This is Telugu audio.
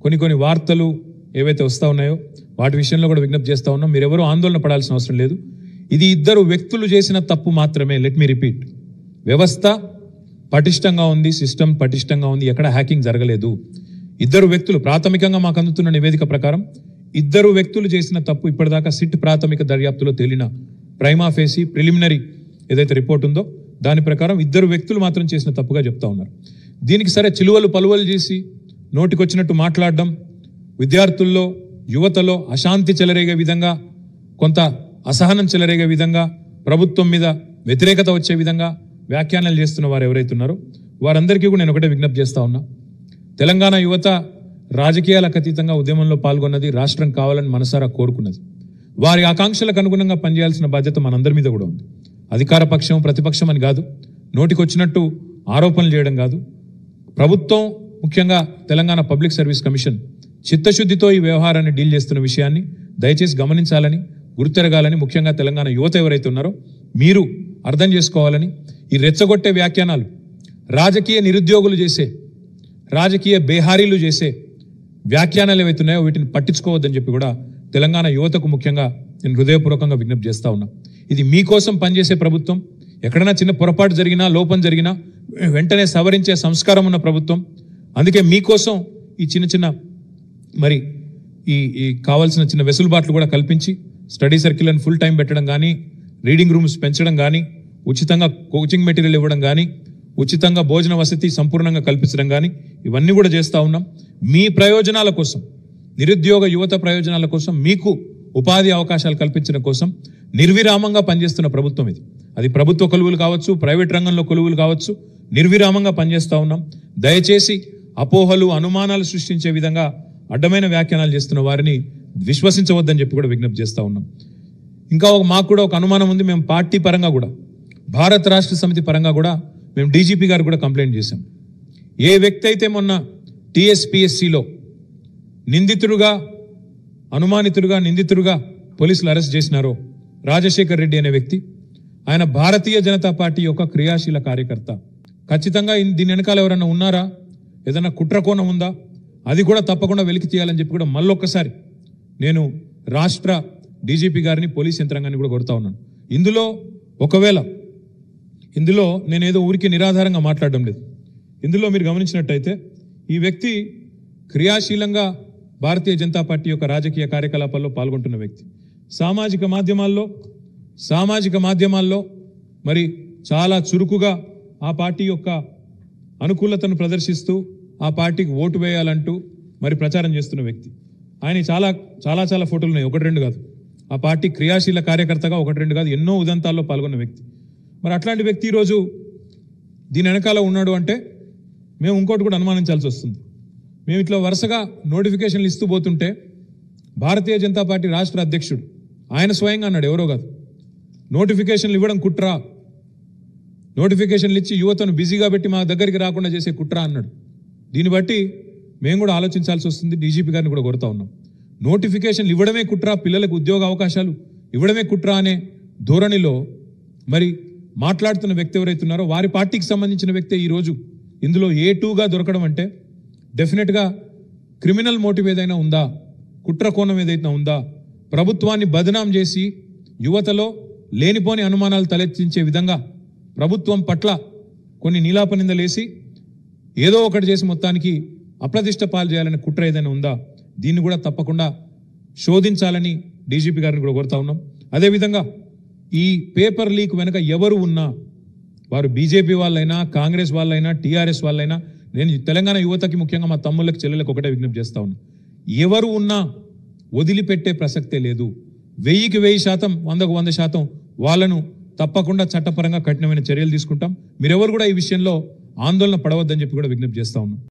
కొన్ని కొన్ని వార్తలు ఏవైతే వస్తూ ఉన్నాయో వాటి విషయంలో కూడా విజ్ఞప్తి చేస్తూ ఉన్నాం మీరెవరూ ఆందోళన పడాల్సిన అవసరం లేదు ఇది ఇద్దరు వ్యక్తులు చేసిన తప్పు మాత్రమే లెట్ మీ రిపీట్ వ్యవస్థ పటిష్టంగా ఉంది సిస్టమ్ పటిష్టంగా ఉంది ఎక్కడ హ్యాకింగ్ జరగలేదు ఇద్దరు వ్యక్తులు ప్రాథమికంగా మాకు అందుతున్న నివేదిక ప్రకారం ఇద్దరు వ్యక్తులు చేసిన తప్పు ఇప్పటిదాకా సిట్ ప్రాథమిక దర్యాప్తులో తేలిన ప్రైమా ఫేసి ప్రిలిమినరీ ఏదైతే రిపోర్ట్ ఉందో దాని ప్రకారం ఇద్దరు వ్యక్తులు మాత్రం చేసిన తప్పుగా చెప్తా ఉన్నారు దీనికి సరే చిలువలు పలువలు చేసి నోటికొచ్చినట్టు మాట్లాడడం విద్యార్థుల్లో యువతలో అశాంతి చెలరేగే విధంగా కొంత అసహనం చెలరేగే విధంగా ప్రభుత్వం మీద వ్యతిరేకత వచ్చే విధంగా వ్యాఖ్యానాలు చేస్తున్న వారు ఎవరైతే ఉన్నారో వారందరికీ కూడా నేను ఒకటే విజ్ఞప్తి చేస్తా ఉన్నా తెలంగాణ యువత రాజకీయాలకు అతీతంగా ఉద్యమంలో పాల్గొన్నది రాష్ట్రం కావాలని మనసారా కోరుకున్నది వారి ఆకాంక్షలకు అనుగుణంగా పనిచేయాల్సిన బాధ్యత మనందరి మీద కూడా ఉంది అధికార పక్షం ప్రతిపక్షం అని కాదు నోటికొచ్చినట్టు ఆరోపణలు చేయడం కాదు ప్రభుత్వం ముఖ్యంగా తెలంగాణ పబ్లిక్ సర్వీస్ కమిషన్ చిత్తశుద్ధితో ఈ వ్యవహారాన్ని డీల్ చేస్తున్న విషయాన్ని దయచేసి గమనించాలని గుర్తెరగాలని ముఖ్యంగా తెలంగాణ యువత ఎవరైతే ఉన్నారో మీరు అర్థం చేసుకోవాలని ఈ రెచ్చగొట్టే వ్యాఖ్యానాలు రాజకీయ నిరుద్యోగులు చేసే రాజకీయ బేహారీలు చేసే వ్యాఖ్యానాలు ఏవైతే ఉన్నాయో వీటిని పట్టించుకోవద్దని చెప్పి కూడా తెలంగాణ యువతకు ముఖ్యంగా నేను హృదయపూర్వకంగా విజ్ఞప్తి చేస్తా ఉన్నా ఇది మీకోసం పనిచేసే ప్రభుత్వం ఎక్కడైనా చిన్న పొరపాటు జరిగినా లోపం జరిగినా వెంటనే సవరించే సంస్కారం ఉన్న ప్రభుత్వం అందుకే మీకోసం ఈ చిన్న చిన్న మరి ఈ ఈ కావాల్సిన చిన్న వెసులుబాట్లు కూడా కల్పించి స్టడీ సర్కిల్ ఫుల్ టైం పెట్టడం కానీ రీడింగ్ రూమ్స్ పెంచడం కానీ ఉచితంగా కోచింగ్ మెటీరియల్ ఇవ్వడం కానీ ఉచితంగా భోజన వసతి సంపూర్ణంగా కల్పించడం కానీ ఇవన్నీ కూడా చేస్తూ ఉన్నాం మీ ప్రయోజనాల కోసం నిరుద్యోగ యువత ప్రయోజనాల కోసం మీకు ఉపాధి అవకాశాలు కల్పించడం కోసం నిర్విరామంగా పనిచేస్తున్న ప్రభుత్వం ఇది అది ప్రభుత్వ కొలువులు కావచ్చు ప్రైవేట్ రంగంలో కొలువులు కావచ్చు నిర్విరామంగా పనిచేస్తూ ఉన్నాం దయచేసి అపోహలు అనుమానాలు సృష్టించే విధంగా అడ్డమైన వ్యాఖ్యానాలు చేస్తున్న వారిని విశ్వసించవద్దని చెప్పి కూడా విజ్ఞప్తి చేస్తూ ఉన్నాం ఇంకా ఒక మాకు కూడా ఒక అనుమానం ఉంది మేము పార్టీ పరంగా కూడా భారత రాష్ట్ర సమితి పరంగా కూడా మేము డీజీపీ గారు కూడా కంప్లైంట్ చేశాం ఏ వ్యక్తి అయితే మొన్న టీఎస్పీఎస్సిలో నిందితుడుగా అనుమానితుడుగా నిందితుడుగా పోలీసులు అరెస్ట్ చేసినారో రాజశేఖర్ రెడ్డి అనే వ్యక్తి ఆయన భారతీయ జనతా పార్టీ యొక్క క్రియాశీల కార్యకర్త ఖచ్చితంగా ఇన్- దీని వెనకాల ఎవరైనా ఉన్నారా ఏదైనా కుట్రకోణం ఉందా అది కూడా తప్పకుండా వెలికి తీయాలని చెప్పి కూడా మళ్ళొక్కసారి నేను రాష్ట్ర డీజీపీ గారిని పోలీస్ యంత్రాంగాన్ని కూడా కొడతా ఉన్నాను ఇందులో ఒకవేళ ఇందులో నేనేదో ఊరికి నిరాధారంగా మాట్లాడడం లేదు ఇందులో మీరు గమనించినట్టయితే ఈ వ్యక్తి క్రియాశీలంగా భారతీయ జనతా పార్టీ యొక్క రాజకీయ కార్యకలాపాల్లో పాల్గొంటున్న వ్యక్తి సామాజిక మాధ్యమాల్లో సామాజిక మాధ్యమాల్లో మరి చాలా చురుకుగా ఆ పార్టీ యొక్క అనుకూలతను ప్రదర్శిస్తూ ఆ పార్టీకి ఓటు వేయాలంటూ మరి ప్రచారం చేస్తున్న వ్యక్తి ఆయన చాలా చాలా చాలా ఫోటోలు ఉన్నాయి ఒకటి రెండు కాదు ఆ పార్టీ క్రియాశీల కార్యకర్తగా ఒకటి రెండు కాదు ఎన్నో ఉదంతాల్లో పాల్గొన్న వ్యక్తి మరి అట్లాంటి వ్యక్తి ఈరోజు దీని వెనకాల ఉన్నాడు అంటే మేము ఇంకోటి కూడా అనుమానించాల్సి వస్తుంది మేము ఇట్లా వరుసగా నోటిఫికేషన్లు ఇస్తూ పోతుంటే భారతీయ జనతా పార్టీ రాష్ట్ర అధ్యక్షుడు ఆయన స్వయంగా అన్నాడు ఎవరో కాదు నోటిఫికేషన్లు ఇవ్వడం కుట్రా నోటిఫికేషన్లు ఇచ్చి యువతను బిజీగా పెట్టి మా దగ్గరికి రాకుండా చేసే కుట్ర అన్నాడు దీన్ని బట్టి మేము కూడా ఆలోచించాల్సి వస్తుంది డీజీపీ గారిని కూడా కోరుతా ఉన్నాం నోటిఫికేషన్లు ఇవ్వడమే కుట్ర పిల్లలకు ఉద్యోగ అవకాశాలు ఇవ్వడమే కుట్ర అనే ధోరణిలో మరి మాట్లాడుతున్న వ్యక్తి ఎవరైతే ఉన్నారో వారి పార్టీకి సంబంధించిన వ్యక్తే ఈరోజు ఇందులో ఏ టూగా దొరకడం అంటే డెఫినెట్గా క్రిమినల్ మోటివ్ ఏదైనా ఉందా కుట్ర కోణం ఏదైనా ఉందా ప్రభుత్వాన్ని బదనాం చేసి యువతలో లేనిపోని అనుమానాలు తలెత్తించే విధంగా ప్రభుత్వం పట్ల కొన్ని నీలాపనిందలేసి ఏదో ఒకటి చేసి మొత్తానికి అప్రతిష్ట పాలు చేయాలనే కుట్ర ఏదైనా ఉందా దీన్ని కూడా తప్పకుండా శోధించాలని డీజీపీ గారిని కూడా కోరుతా ఉన్నాం అదేవిధంగా ఈ పేపర్ లీక్ వెనుక ఎవరు ఉన్నా వారు బీజేపీ వాళ్ళైనా కాంగ్రెస్ వాళ్ళైనా టీఆర్ఎస్ వాళ్ళైనా నేను ఈ తెలంగాణ యువతకి ముఖ్యంగా మా తమ్ముళ్ళకి చెల్లెలకు ఒకటే విజ్ఞప్తి చేస్తా ఉన్నా ఎవరు ఉన్నా వదిలిపెట్టే ప్రసక్తే లేదు వెయ్యికి వెయ్యి శాతం వందకు వంద శాతం వాళ్ళను తప్పకుండా చట్టపరంగా కఠినమైన చర్యలు తీసుకుంటాం మీరెవరు కూడా ఈ విషయంలో ఆందోళన పడవద్దని చెప్పి కూడా విజ్ఞప్తి చేస్తా ఉన్నాం